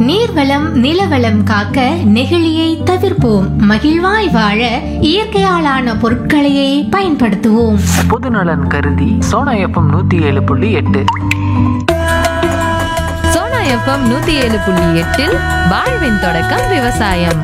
நீர்வளம் நிலவளம் காக்க நெகிழியை தவிர்ப்போம் மகிழ்வாய் வாழ இயற்கையாலான பொருட்களையே பயன்படுத்துவோம் பொதுநலன் கருதி சோனா எஃப்எம் நூத்தி ஏழு புள்ளி எட்டு சோனா எஃப்எம் நூத்தி ஏழு புள்ளி எட்டில் வாழ்வின் தொடக்கம் விவசாயம்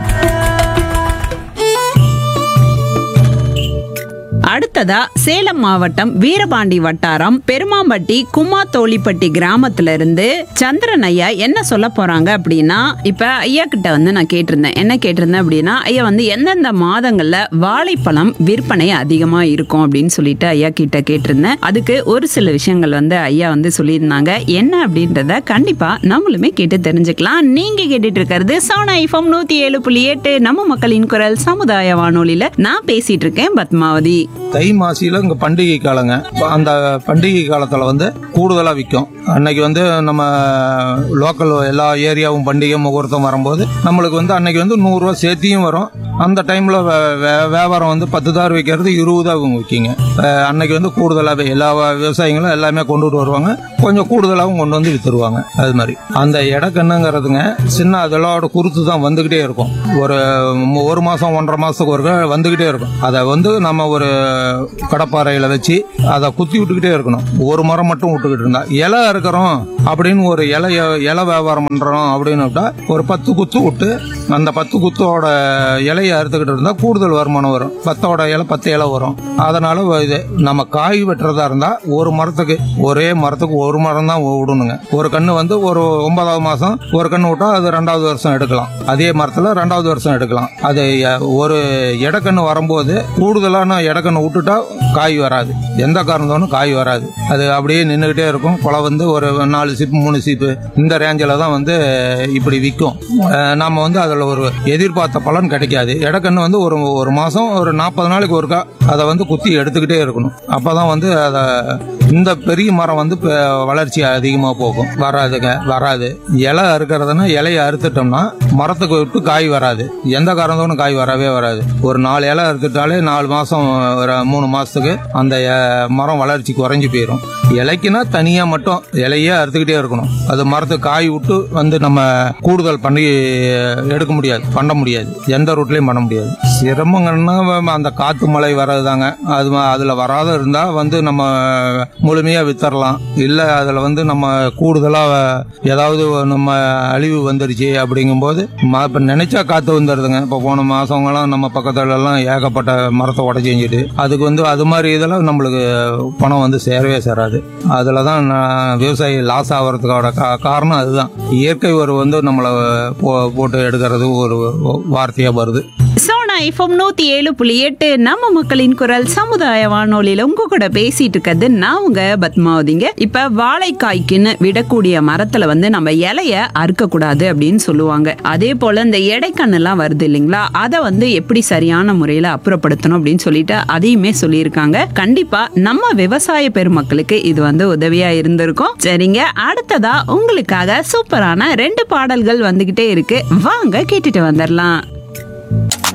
அடுத்ததா சேலம் மாவட்டம் வீரபாண்டி வட்டாரம் பெருமாம்பட்டி குமாத்தோலிப்பட்டி கிராமத்துல இருந்து சந்திரன் ஐயா என்ன சொல்ல போறாங்க அப்படின்னா இப்ப ஐயா கிட்ட வந்து நான் கேட்டிருந்தேன் என்ன கேட்டிருந்தேன் அப்படின்னா ஐயா வந்து எந்தெந்த மாதங்கள்ல வாழைப்பழம் விற்பனை அதிகமா இருக்கும் அப்படின்னு சொல்லிட்டு ஐயா கிட்ட கேட்டிருந்தேன் அதுக்கு ஒரு சில விஷயங்கள் வந்து ஐயா வந்து சொல்லியிருந்தாங்க என்ன அப்படின்றத கண்டிப்பா நம்மளுமே கேட்டு தெரிஞ்சுக்கலாம் நீங்க கேட்டுட்டு இருக்கிறது சோனா ஐஃபம் நூத்தி ஏழு புள்ளி எட்டு நம்ம மக்களின் குரல் சமுதாய வானொலியில நான் பேசிட்டு இருக்கேன் பத்மாவதி தை மாசியில இங்க பண்டிகை காலங்க அந்த பண்டிகை காலத்துல வந்து கூடுதலா விற்கும் அன்னைக்கு வந்து நம்ம லோக்கல் எல்லா ஏரியாவும் பண்டிகை முகூர்த்தம் வரும்போது நம்மளுக்கு வந்து அன்னைக்கு வந்து நூறு ரூபா சேர்த்தியும் வரும் அந்த டைம்ல வே- வே- வியாபாரம் வந்து பத்து தார் வைக்கிறது இருபதாகவும் விற்கிங்க அஹ் அன்னைக்கு வந்து கூடுதலாகவே எல்லா வ- விவசாயிகளும் எல்லாமே கொண்டுட்டு வருவாங்க கொஞ்சம் கூடுதலாகவும் கொண்டு வந்து வித்துருவாங்க அது மாதிரி அந்த இடக்கண்ணுங்கிறதுங்க சின்ன அதோட குருத்து தான் வந்துகிட்டே இருக்கும் ஒரு ம- ஒரு மாசம் ஒன்றரை மாசத்துக்கு ஒரு வந்துகிட்டே இருக்கும் அதை வந்து நம்ம ஒரு கடப்பாறையில வச்சு அதை குத்தி விட்டுக்கிட்டே இருக்கணும் ஒரு மரம் மட்டும் விட்டுக்கிட்டு இருந்தா இலை இருக்கிறோம் அப்படின்னு ஒரு இலை இலை வியாபாரம் பண்றோம் அப்படின்னு விட்டா ஒரு பத்து குத்து விட்டு அந்த பத்து குத்தோட இலையை அறுத்துக்கிட்டு இருந்தா கூடுதல் வருமானம் வரும் பத்தோட இலை பத்து இலை வரும் அதனால இது நம்ம காய் வெட்டுறதா இருந்தா ஒரு மரத்துக்கு ஒரே மரத்துக்கு ஒரு மரம் தான் விடணுங்க ஒரு கண்ணு வந்து ஒரு ஒன்பதாவது மாசம் ஒரு கண்ணு விட்டா அது ரெண்டாவது வருஷம் எடுக்கலாம் அதே மரத்துல ரெண்டாவது வருஷம் எடுக்கலாம் அது அஹ், ஒரு இடக்கண்ணு வரும்போது கூடுதலான இடக்கண்ணு விட்டுட்டா காய் வராது எந்த காரணத்தோனும் காய் வராது அது அப்படியே நின்றுகிட்டே இருக்கும் குலை வந்து ஒரு நாலு சீப்பு மூணு சீப்பு இந்த ரேஞ்சில் தான் வந்து இப்படி விற்கும் நம்ம வந்து அதில் ஒரு எதிர்பார்த்த பலன் கிடைக்காது இடக்கண்ணு வந்து ஒரு ஒரு மாதம் ஒரு நாற்பது நாளைக்கு ஒருக்கா அதை வந்து குத்தி எடுத்துக்கிட்டே இருக்கணும் அப்போ தான் வந்து அதை இந்த பெரிய மரம் வந்து இப்ப வளர்ச்சி அதிகமாக போகும் வராதுங்க வராது இலை அறுக்கிறதுனா இலையை அறுத்துட்டோம்னா மரத்துக்கு விட்டு காய் வராது எந்த காரணத்தோடும் காய் வரவே வராது ஒரு நாலு இலை அறுத்துட்டாலே நாலு மாசம் ஒரு மூணு மாசத்துக்கு அந்த அஹ், மரம் வளர்ச்சி குறைஞ்சு போயிடும் இலைக்குனா தனியா மட்டும் இலையே அறுத்துக்கிட்டே இருக்கணும் அது மரத்துக்கு காய் விட்டு வந்து நம்ம கூடுதல் பண்ணி எடுக்க முடியாது பண்ண முடியாது எந்த ரூட்லயும் பண்ண முடியாது சிரமங்கன்னா அந்த காத்து மழை வர்றதுதாங்க அது ம- அதுல வராத இருந்தா வந்து நம்ம முழுமையா வித்தரலாம் இல்ல அதுல வந்து நம்ம கூடுதலா ஏதாவது நம்ம அழிவு வந்துருச்சு அப்படிங்கும்போது ம- இப்ப நினைச்சா காத்து வந்துடுதுங்க இப்ப போன மாசங்களாம் நம்ம பக்கத்துல எல்லாம் ஏகப்பட்ட மரத்தை உடச்சி செஞ்சுட்டு அதுக்கு வந்து அது மாதிரி இதெல்லாம் நம்மளுக்கு பணம் வந்து சேரவே சேராது அதுல தான் நான் விவசாயி லாஸ் ஆகிறதுக்கோட கா- காரணம் அதுதான் இயற்கை ஒரு வந்து நம்மளை போ- போட்டு எடுக்கிறது ஒரு வார்த்தையா வருது சோனா ஐஃபம் நூத்தி ஏழு புள்ளி எட்டு நம்ம மக்களின் குரல் சமுதாய வானொலியில உங்க கூட பேசிட்டு இருக்கிறது நான் உங்க பத்மாவதிங்க இப்ப வாழைக்காய்க்குன்னு விடக்கூடிய மரத்துல வந்து நம்ம இலைய அறுக்க கூடாது அப்படின்னு சொல்லுவாங்க அதே போல இந்த எடைக்கண்ணு எல்லாம் வருது இல்லைங்களா அதை வந்து எப்படி சரியான முறையில அப்புறப்படுத்தணும் அப்படின்னு சொல்லிட்டு அதையுமே சொல்லியிருக்காங்க கண்டிப்பா நம்ம விவசாய பெருமக்களுக்கு இது வந்து உதவியா இருந்திருக்கும் சரிங்க அடுத்ததா உங்களுக்காக சூப்பரான ரெண்டு பாடல்கள் வந்துகிட்டே இருக்கு வாங்க கேட்டுட்டு வந்துடலாம்